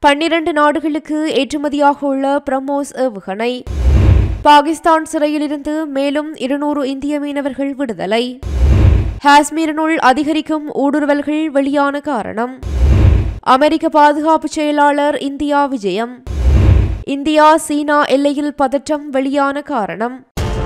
பன்னிரண்டு நாடுகளுக்கு ஏற்றுமதியாக உள்ள பிரம்மோஸ் ஏவுகணை பாகிஸ்தான் சிறையிலிருந்து மேலும் இருநூறு இந்திய மீனவர்கள் விடுதலை காஷ்மீரினுள் அதிகரிக்கும் ஊடுருவல்கள் வெளியான காரணம் அமெரிக்க பாதுகாப்பு செயலாளர் இந்தியா விஜயம் இந்தியா சீனா எல்லையில் பதற்றம் வெளியான காரணம்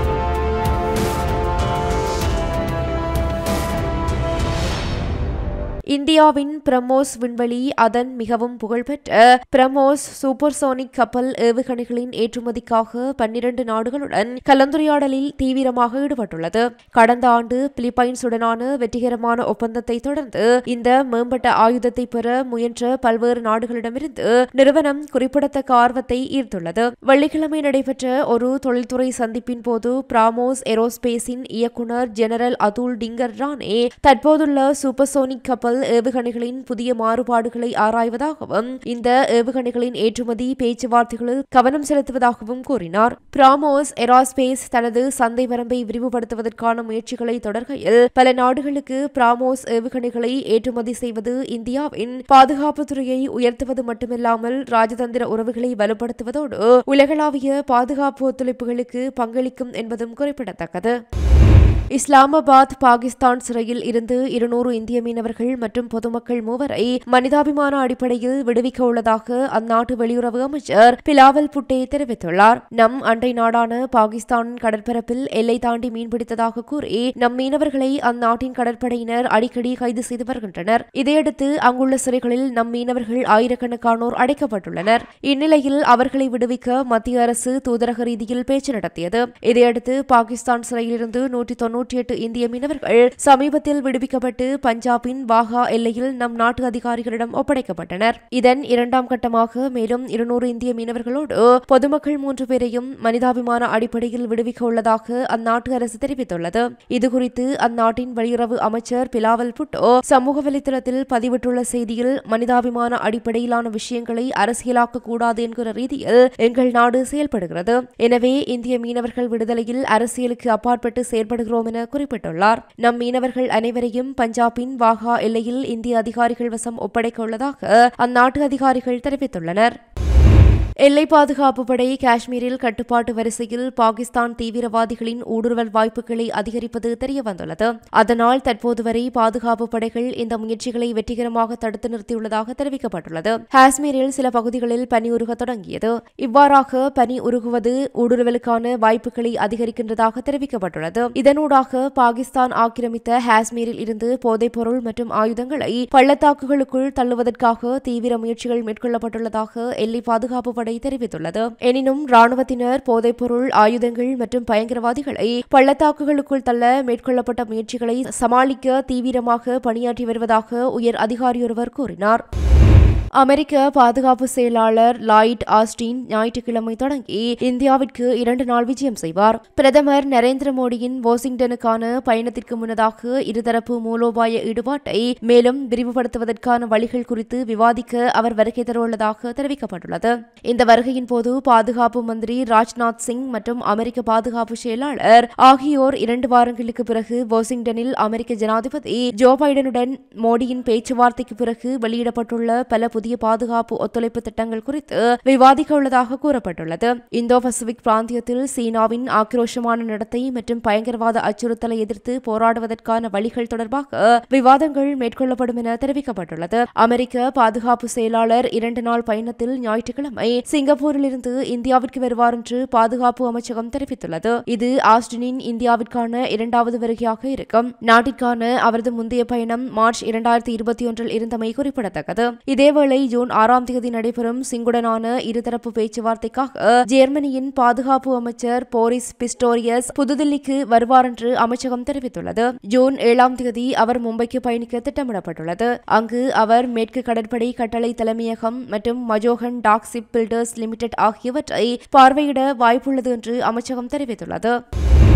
இந்தியாவின் பிரம்மோஸ் விண்வெளி அதன் மிகவும் புகழ்பெற்ற பிரம்மோஸ் சூப்பர்சோனிக் கப்பல் ஏவுகணைகளின் ஏற்றுமதிக்காக பன்னிரண்டு நாடுகளுடன் கலந்துரையாடலில் தீவிரமாக ஈடுபட்டுள்ளது கடந்த ஆண்டு பிலிப்பைன்ஸுடனான வெற்றிகரமான ஒப்பந்தத்தை தொடர்ந்து இந்த மேம்பட்ட ஆயுதத்தை பெற முயன்ற பல்வேறு நாடுகளிடமிருந்து நிறுவனம் குறிப்பிடத்தக்க ஆர்வத்தை ஈர்த்துள்ளது வெள்ளிக்கிழமை நடைபெற்ற ஒரு தொழில்துறை சந்திப்பின் போது பிராமோஸ் ஏரோஸ்பேஸின் இயக்குநர் ஜெனரல் அதுல் டிங்கர் ரானே தற்போதுள்ள சூப்பர்சோனிக் கப்பல் ஏவுகணைகளின் புதிய மாறுபாடுகளை ஆராய்வதாகவும் இந்த ஏவுகணைகளின் ஏற்றுமதி பேச்சுவார்த்தைகளில் கவனம் செலுத்துவதாகவும் கூறினார் பிராமோஸ் ஏரோஸ்பேஸ் தனது சந்தை வரம்பை விரிவுபடுத்துவதற்கான முயற்சிகளை தொடர்கையில் பல நாடுகளுக்கு பிராமோஸ் ஏவுகணைகளை ஏற்றுமதி செய்வது இந்தியாவின் பாதுகாப்புத் துறையை உயர்த்துவது மட்டுமில்லாமல் ராஜதந்திர உறவுகளை வலுப்படுத்துவதோடு உலகளாவிய பாதுகாப்பு ஒத்துழைப்புகளுக்கு பங்களிக்கும் என்பதும் குறிப்பிடத்தக்கது இஸ்லாமாபாத் பாகிஸ்தான் சிறையில் இருந்து இருநூறு இந்திய மீனவர்கள் மற்றும் பொதுமக்கள் மூவரை மனிதாபிமான அடிப்படையில் விடுவிக்க உள்ளதாக அந்நாட்டு வெளியுறவு அமைச்சர் பிலாவல் புட்டே தெரிவித்துள்ளார் நம் அண்டை நாடான பாகிஸ்தானின் கடற்பரப்பில் எல்லை தாண்டி மீன்பிடித்ததாக கூறி நம் மீனவர்களை அந்நாட்டின் கடற்படையினர் அடிக்கடி கைது செய்து வருகின்றனர் இதையடுத்து அங்குள்ள சிறைகளில் நம் மீனவர்கள் ஆயிரக்கணக்கானோர் அடைக்கப்பட்டுள்ளனர் இந்நிலையில் அவர்களை விடுவிக்க மத்திய அரசு தூதரக ரீதியில் பேச்சு நடத்தியது இதையடுத்து பாகிஸ்தான் சிறையிலிருந்து நூற்றி தொன்னூற்றி எட்டு இந்திய மீனவர்கள் சமீபத்தில் விடுவிக்கப்பட்டு பஞ்சாபின் வாகா எல்லையில் நம் நாட்டு அதிகாரிகளிடம் ஒப்படைக்கப்பட்டனர் இதன் இரண்டாம் கட்டமாக மேலும் இருநூறு இந்திய மீனவர்களோடு பொதுமக்கள் மூன்று பேரையும் மனிதாபிமான அடிப்படையில் விடுவிக்க உள்ளதாக அந்நாட்டு அரசு தெரிவித்துள்ளது இதுகுறித்து அந்நாட்டின் வெளியுறவு அமைச்சர் பிலாவல் புட்டோ சமூக வலைதளத்தில் பதிவிட்டுள்ள செய்தியில் மனிதாபிமான அடிப்படையிலான விஷயங்களை அரசியலாக்க கூடாது என்கிற ரீதியில் எங்கள் நாடு செயல்படுகிறது எனவே இந்திய மீனவர்கள் விடுதலையில் அரசியலுக்கு அப்பாற்பட்டு செயல்படுகிறோம் என குறிப்பிட்டுள்ளார் நம் மீனவர்கள் அனைவரையும் பஞ்சாபின் வாகா எல்லையில் இந்திய அதிகாரிகள் வசம் ஒப்படைக்க உள்ளதாக அந்நாட்டு அதிகாரிகள் தெரிவித்துள்ளனர் எல்லை பாதுகாப்பு படை காஷ்மீரில் கட்டுப்பாட்டு வரிசையில் பாகிஸ்தான் தீவிரவாதிகளின் ஊடுருவல் வாய்ப்புகளை அதிகரிப்பது தெரியவந்துள்ளது அதனால் தற்போது வரை பாதுகாப்பு படைகள் இந்த முயற்சிகளை வெற்றிகரமாக தடுத்து நிறுத்தியுள்ளதாக தெரிவிக்கப்பட்டுள்ளது காஷ்மீரில் சில பகுதிகளில் பனி உருக தொடங்கியது இவ்வாறாக பனி உருகுவது ஊடுருவலுக்கான வாய்ப்புகளை அதிகரிக்கின்றதாக தெரிவிக்கப்பட்டுள்ளது இதனூடாக பாகிஸ்தான் ஆக்கிரமித்த காஷ்மீரில் இருந்து போதைப்பொருள் மற்றும் ஆயுதங்களை பள்ளத்தாக்குகளுக்குள் தள்ளுவதற்காக தீவிர முயற்சிகள் மேற்கொள்ளப்பட்டுள்ளதாக எல்லை பாதுகாப்பு படை தெரிவித்துள்ளது எனினும் ராணுவத்தினர் போதைப்பொருள் ஆயுதங்கள் மற்றும் பயங்கரவாதிகளை பள்ளத்தாக்குகளுக்குள் தள்ள மேற்கொள்ளப்பட்ட முயற்சிகளை சமாளிக்க தீவிரமாக பணியாற்றி வருவதாக உயர் அதிகாரியொருவர் கூறினார் அமெரிக்க பாதுகாப்பு செயலாளர் லாய்ட் ஆஸ்டின் ஞாயிற்றுக்கிழமை தொடங்கி இந்தியாவிற்கு இரண்டு நாள் விஜயம் செய்வார் பிரதமர் நரேந்திர மோடியின் வாஷிங்டனுக்கான பயணத்திற்கு முன்னதாக இருதரப்பு மூலோபாய ஈடுபாட்டை மேலும் விரிவுபடுத்துவதற்கான வழிகள் குறித்து விவாதிக்க அவர் வருகை தரவுள்ளதாக தெரிவிக்கப்பட்டுள்ளது இந்த வருகையின் போது பாதுகாப்பு மந்திரி ராஜ்நாத் சிங் மற்றும் அமெரிக்க பாதுகாப்பு செயலாளர் ஆகியோர் இரண்டு வாரங்களுக்கு பிறகு வாஷிங்டனில் அமெரிக்க ஜனாதிபதி ஜோ பைடனுடன் மோடியின் பேச்சுவார்த்தைக்கு பிறகு வெளியிடப்பட்டுள்ள பல புதிய பாதுகாப்பு ஒத்துழைப்பு திட்டங்கள் குறித்து விவாதிக்க உள்ளதாக கூறப்பட்டுள்ளது இந்தோ பசிபிக் பிராந்தியத்தில் சீனாவின் ஆக்ரோஷமான நடத்தை மற்றும் பயங்கரவாத அச்சுறுத்தலை எதிர்த்து போராடுவதற்கான வழிகள் தொடர்பாக விவாதங்கள் மேற்கொள்ளப்படும் என தெரிவிக்கப்பட்டுள்ளது அமெரிக்க பாதுகாப்பு செயலாளர் இரண்டு நாள் பயணத்தில் ஞாயிற்றுக்கிழமை சிங்கப்பூரிலிருந்து இந்தியாவிற்கு வருவார் என்று பாதுகாப்பு அமைச்சகம் தெரிவித்துள்ளது இது ஆஸ்டினின் இந்தியாவிற்கான இரண்டாவது வருகையாக இருக்கும் நாட்டிற்கான அவரது முந்தைய பயணம் மார்ச் இரண்டாயிரத்தி இருபத்தி ஒன்றில் இருந்தமை குறிப்பிடத்தக்கது இதேவேளை ஜூன் ஆறாம் தேதி நடைபெறும் சிங்குடனான இருதரப்பு பேச்சுவார்த்தைக்காக ஜெர்மனியின் பாதுகாப்பு அமைச்சர் போரிஸ் பிஸ்டோரியஸ் புதுதில்லிக்கு வருவார் என்று அமைச்சகம் தெரிவித்துள்ளது ஜூன் ஏழாம் தேதி அவர் மும்பைக்கு பயணிக்க திட்டமிடப்பட்டுள்ளது அங்கு அவர் மேற்கு கடற்படை கட்டளை தலைமையகம் மற்றும் Mazagon dock ship builders limited ஆகியவற்றை பார்வையிட வாய்ப்புள்ளது என்று அமைச்சகம் தெரிவித்துள்ளது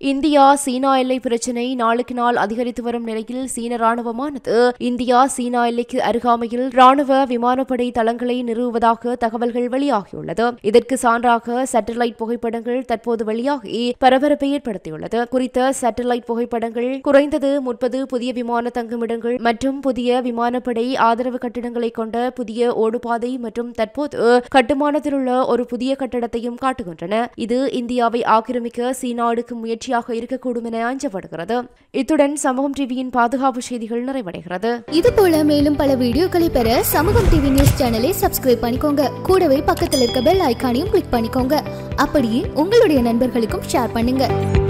இந்தியா சீனா எல்லை பிரச்சினை நாளுக்கு நாள் அதிகரித்து வரும் நிலையில் சீன ராணுவமானது இந்தியா சீனா எல்லைக்கு அருகாமையில் ராணுவ விமானப்படை தளங்களை நிறுவுவதாக தகவல்கள் வெளியாகியுள்ளது இதற்கு சான்றாக சேட்டலைட் புகைப்படங்கள் தற்போது வெளியாகி பரபரப்பை ஏற்படுத்தியுள்ளது குறித்த சேட்டலைட் புகைப்படங்கள் குறைந்தது முப்பது புதிய விமான தங்குமிடங்கள் மற்றும் புதிய விமானப்படை ஆதரவு கட்டிடங்களை கொண்ட புதிய ஓடுபாதை மற்றும் தற்போது கட்டுமானத்தில் உள்ள ஒரு புதிய கட்டடத்தையும் காட்டுகின்றன இது இந்தியாவை ஆக்கிரமிக்க சீனா எடுக்கும் முயற்சியாக இருக்கக்கூடும் என அஞ்சப்படுகிறது இத்துடன் சமூகம் டிவியின் பாதுகாப்பு செய்திகள் நிறைவடைகிறது இது போல மேலும் பல வீடியோக்களை பெற சமூகம் டிவி நியூஸ் சேனலை சப்ஸ்கிரைப் பண்ணிக்கோங்க கூடவே பக்கத்தில் இருக்க பெல் ஐகானையும் கிளிக் பண்ணிக்கோங்க அப்படியே உங்களுடைய நண்பர்களுக்கும் ஷேர் பண்ணுங்க